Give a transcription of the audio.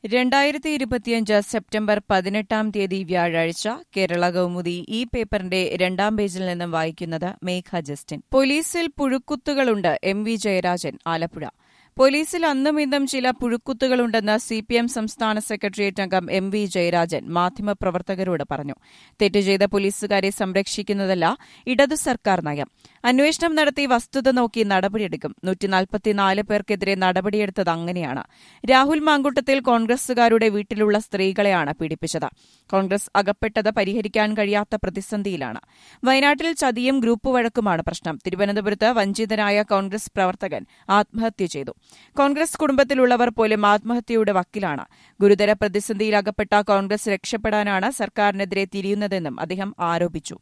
രണ്ടായിരത്തി ഇരുപത്തിയഞ്ച് സെപ്റ്റംബർ പതിനെട്ടാം തീയതി വ്യാഴാഴ്ച കേരള കൗമുദി ഈ പേപ്പറിന്റെ രണ്ടാം പേജിൽ നിന്നും വായിക്കുന്നത് മേഘ ജസ്റ്റിൻ പോലീസിൽ പുഴുക്കുത്തുകളുണ്ട് എം വി ജയരാജൻ ആലപ്പുഴ പോലീസിൽ അന്നും ഇന്നും ചില പുഴുക്കുത്തുകളുണ്ടെന്ന് സി പി എം സംസ്ഥാന സെക്രട്ടേറിയറ്റ് അംഗം എം വി ജയരാജൻ മാധ്യമപ്രവർത്തകരോട് പറഞ്ഞു തെറ്റ് ചെയ്ത പോലീസുകാരെ സംരക്ഷിക്കുന്നതല്ല ഇടതു സർക്കാർ നയം അന്വേഷണം നടത്തി വസ്തുത നോക്കി നടപടിയെടുക്കും നൂറ്റിനാൽപ്പത്തിനാല് പേർക്കെതിരെ നടപടിയെടുത്തത് അങ്ങനെയാണ് രാഹുൽ മാങ്കുട്ടത്തിൽ കോൺഗ്രസുകാരുടെ വീട്ടിലുള്ള സ്ത്രീകളെയാണ് പീഡിപ്പിച്ചത് കോൺഗ്രസ് അകപ്പെട്ടത് പരിഹരിക്കാൻ കഴിയാത്ത പ്രതിസന്ധിയിലാണ് വയനാട്ടിൽ ചതിയും ഗ്രൂപ്പ് വഴക്കുമാണ് പ്രശ്നം തിരുവനന്തപുരത്ത് വഞ്ചിതനായ കോൺഗ്രസ് പ്രവർത്തകൻ ആത്മഹത്യ ചെയ്തു കോൺഗ്രസ് കുടുംബത്തിലുള്ളവർ പോലും ആത്മഹത്യയുടെ വക്കിലാണ് ഗുരുതര പ്രതിസന്ധിയിൽ അകപ്പെട്ട കോൺഗ്രസ് രക്ഷപ്പെടാനാണ് സർക്കാരിനെതിരെ തിരിയുന്നതെന്നും അദ്ദേഹം ആരോപിച്ചു